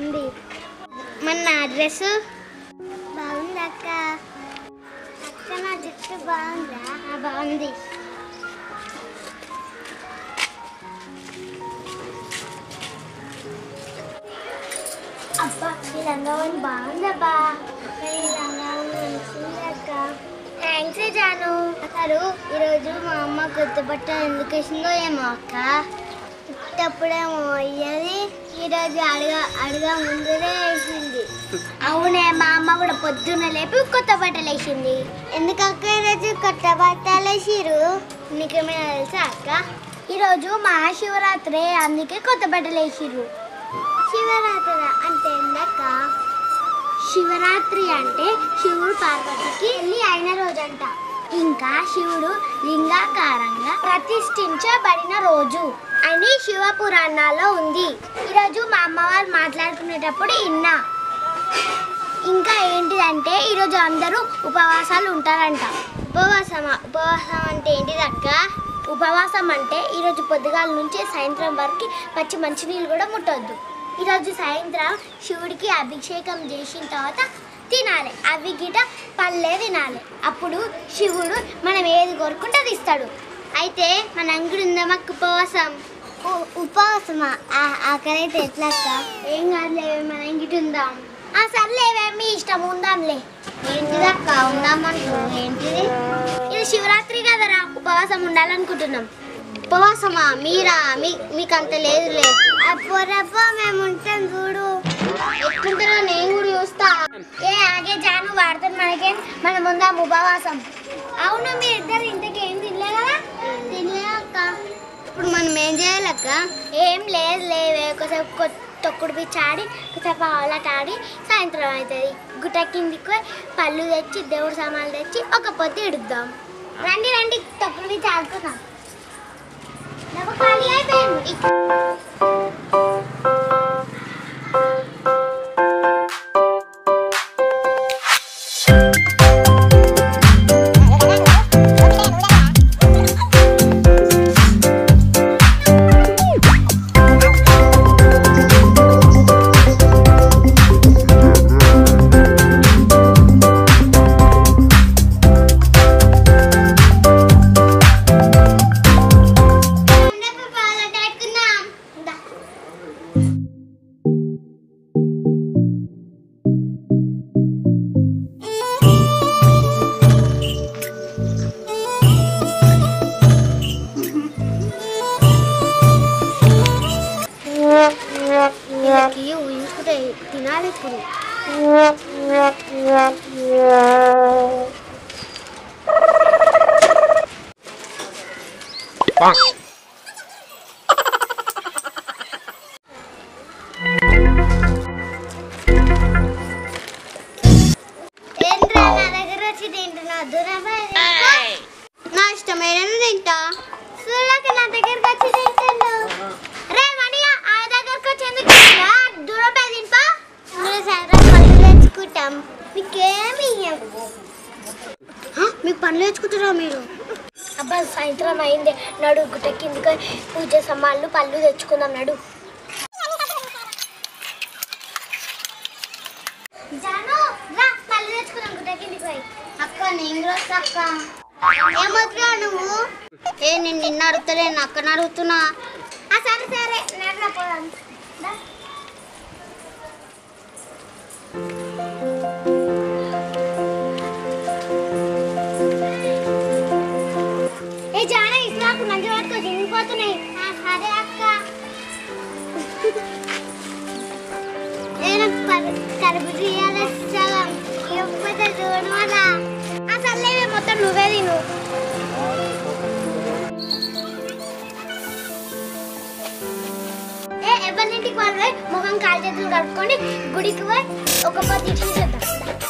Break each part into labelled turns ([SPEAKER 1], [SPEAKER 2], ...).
[SPEAKER 1] బాగుంది మన నా డ్రెస్ బాగుంది అక్క అక్క నా జుట్టు బాగుందా ఆ, బాగుంది అబ్బా ఈ రంగవన్ బాగుందబ్బా ఈ రంగవన్ మంచిది అక్క థ్యాంక్స్ జాను అసలు ఈరోజు మా అమ్మ కొత్త బట్టలు ఎందుకు వేసిందో ఏమో అక్క ఇట్టప్పుడేమో అయ్యేది ఈరోజు అడగ అడగ ముందునే వేసింది అవునే మా అమ్మ కూడా పొద్దున్న లేపి కొత్త బట్టలు వేసింది ఎందుకక్క ఈరోజు కొత్త బట్టలు వేసిరు నీకేమైనా తెలుసా అక్క ఈరోజు మహాశివరాత్రి అందుకే కొత్త బట్టలు వేసిర్రు శివరాత్రి అంటే ఏందక్క శివరాత్రి అంటే శివుడు పార్వతికి పెళ్లి అయిన రోజంట ఇంకా శివుడు లింగాకారంగా ప్రతిష్ఠించబడిన రోజు అని శివ పురాణాల్లో ఉంది ఈరోజు మా అమ్మవారు మాట్లాడుకునేటప్పుడు విన్నా ఇంకా ఏంటిదంటే ఈరోజు అందరూ ఉపవాసాలు ఉంటారంట ఉపవాసమా ఉపవాసం అంటే ఏంటిది అక్క ఉపవాసం అంటే ఈరోజు పొద్దుగాల నుంచి సాయంత్రం వరకు పచ్చి మంచినీళ్ళు కూడా ముట్టొద్దు ఈరోజు సాయంత్రం శివుడికి అభిషేకం చేసిన తర్వాత తినాలి అవి గిట పళ్ళే తినాలి అప్పుడు శివుడు మనం ఏది కోరుకుంటే అది ఇస్తాడు అయితే మన అంగడి ఉందమ్మా ఉపవాసం ఉపవాసమా ఆకలైతే ఎట్లా ఏం కాదులే మన అంగిటి ఉందాం ఆ సర్లేవే మీ ఇష్టం ఉందాంలే ఏంటిది అక్క ఉందామంటున్నావు ఏంటిది ఇది శివరాత్రి కదరా ఉపవాసం ఉండాలనుకుంటున్నాం ఉపవాసమా మీరా మీ మీకు అంత లేదులే అప్పుడప్ప మేము ఉంటాం చూడు ఎట్లుంటారో నేను కూడా చూస్తా ఏ ఆగే జాను వాడుతాను మనకే మనం ఉందాం ఉపవాసం అవును మీ ఇద్దరు ఇంతకి ఏం తినలే కదా తినలే అక్క ఇప్పుడు మనం ఏం చేయాలక్క ఏం లేదు లేవే ఒకసేపు కొ- తొక్కుడు పిచ్చి ఆడి ఒకసేపు ఆవులాట ఆడి సాయంత్రం అవుతుంది గుట్ట కిందికి పోయి పళ్ళు తెచ్చి దేవుడు సామాన్లు తెచ్చి ఒక పొద్దు ఇడుద్దాం రండి రండి తొక్కుడు పిచ్చి ఆడుకుందాం నాకు ఖాళీ అయిపోయింది వీళ్ళకి ఊహించుకుంటే తినాలి ఇప్పుడు ఏంట్రా నా దగ్గర వచ్చి తింటున్నా దూరం నా ఇష్టమైన తింటా సూర్యకి నా దగ్గరకు వచ్చి తింటుండు రే మణిగా ఆ దగ్గరకు వచ్చి ఎందుకు తింటున్నా? దూరం పోయి తింపా మీరు సాయంత్రం పళ్ళు తెచ్చుకుంటాం మీకేమి ఇయ్యం. హ? మీకు పనులు తెచ్చుకుంటారా మీరు అబ్బా సాయంత్రం అయింది నడు గుట్ట కిందికి పూజ సమాన్లు పళ్ళు తెచ్చుకుందాం నడు జాను రా పళ్ళు తెచ్చుకుందాం గుట్ట కిందికి పోయి అక్క నేను కూడా వస్తా అక్క ఏమవుతున్నా నువ్వు ఏ నేను నిన్న అడుగుతలేను అక్కని అడుగుతున్నా ఆ, సరే సరే నడురా పోదాం దా. ఏ జాన ఇస్లాకు నంది పట్టుకో దిగిపోతున్నాయి సరే అక్క నేను కరుబుజు ఇయ్యాలి సగం ఇవ్వకపోతే చూడు వల్ల ఆ సర్లేవే మొత్తం నువ్వే తిను ఏ ఎవరింటికి వాళ్ళు పోయి ముఖం కాలు చేతులు కడుక్కొని గుడికి పోయి ఒక పొద్దు చూసేద్దాం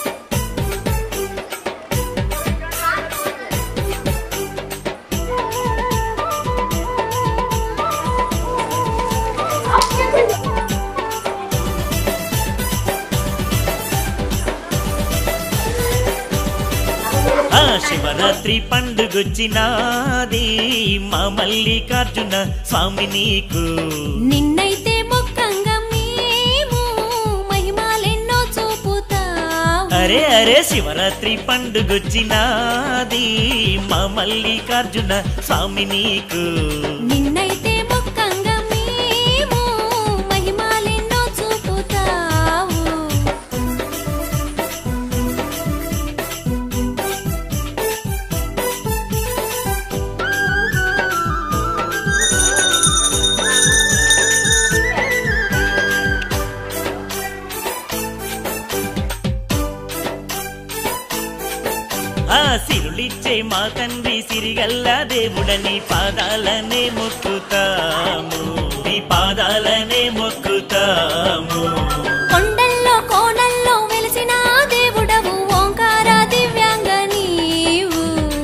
[SPEAKER 2] ఆ శివరాత్రి పండుగొచ్చినాది మా మల్లికార్జున స్వామి నీకు
[SPEAKER 3] నిన్నైతే మొక్కంగా మేము
[SPEAKER 2] అరే అరే శివరాత్రి పండుగొచ్చినాది మా మల్లికార్జున స్వామి నీకు
[SPEAKER 3] నిన్నైతే ముక్కంగా మేము మహిమాలెన్నో చూపుతావు
[SPEAKER 2] ఆ సిరులిచ్చే మా తండ్రి సిరిగల్ల దేవుడని పాదాలనే మొక్కుతాము నీ పాదాలనే మొక్కుతాము
[SPEAKER 3] కొండల్లో కోనల్లో వెలిసిన దేవుడవు ఓంకార దివ్యాంగ నీవు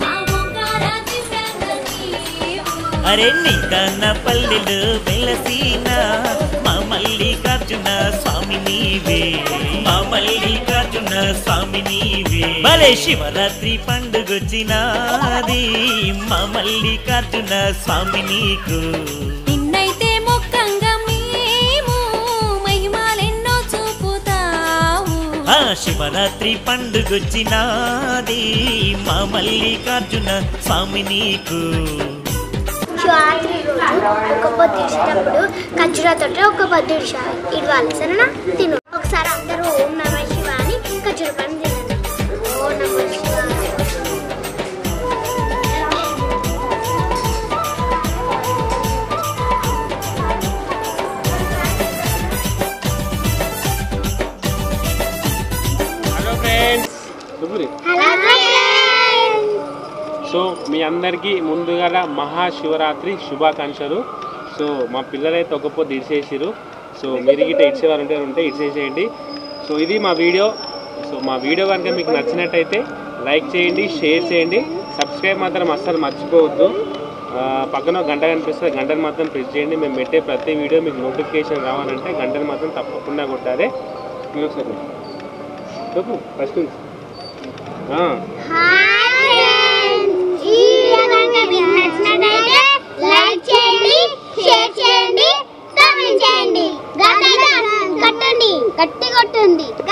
[SPEAKER 2] అరే నీ కన్న పల్లెలు వెలసిన మా మల్లికార్జున స్వామి నీవే మా మల్లికార్జున స్వామి నీవే భలే శివరాత్రి పండుగొచ్చినాది మా మల్లికార్జున స్వామి నీకు
[SPEAKER 3] నిన్నైతే ముక్కంగా మేము మహిమాలెన్నో చూపుతావు
[SPEAKER 2] ఆ శివరాత్రి పండుగొచ్చినాది మా మల్లికార్జున స్వామి నీకు
[SPEAKER 1] శివరాత్రి రోజు ఒక పొద్దు ఇచ్చేటప్పుడు ఖర్జూరతో ఒక పొద్దు ఇవ్వాలి సరేనా తిను ఒకసారి అందరూ ఓం నమ శివ అని ఖర్జూర పని తినండి ఓం నమ శివాయ
[SPEAKER 4] హలో ఫ్రెండ్స్ శుభ్రి
[SPEAKER 1] హలో ఫ్రెండ్స్
[SPEAKER 4] సో మీ అందరికీ ముందుగా మహాశివరాత్రి శుభాకాంక్షలు సో మా పిల్లలైతే ఒక పొద్దు ఇడిసేసారు సో మీరు గిట్ట ఇచ్చేవారు ఉంటే ఉంటే ఇడిసేసేయండి సో ఇది మా వీడియో సో మా వీడియో కనుక మీకు నచ్చినట్టయితే లైక్ చేయండి షేర్ చేయండి సబ్స్క్రైబ్ మాత్రం అస్సలు మర్చిపోవద్దు ఆ, పక్కన ఒక గంట కనిపిస్తుంది గంటను మాత్రం ప్రెస్ చేయండి మేము పెట్టే ప్రతి వీడియో మీకు నోటిఫికేషన్ రావాలంటే గంటను మాత్రం తప్పకుండా కొట్టాలి మీరు ఒకసారి చెప్పు ఫస్ట్ నుంచి ఆ.
[SPEAKER 1] హాయ్ ఫ్రెండ్స్ ఈ వీడియో కనుక మీకు నచ్చినట్లయితే లైక్ చేయండి షేర్ చేయండి కామెంట్ చేయండి గట్టిగా కట్టండి గట్టి కొట్టండి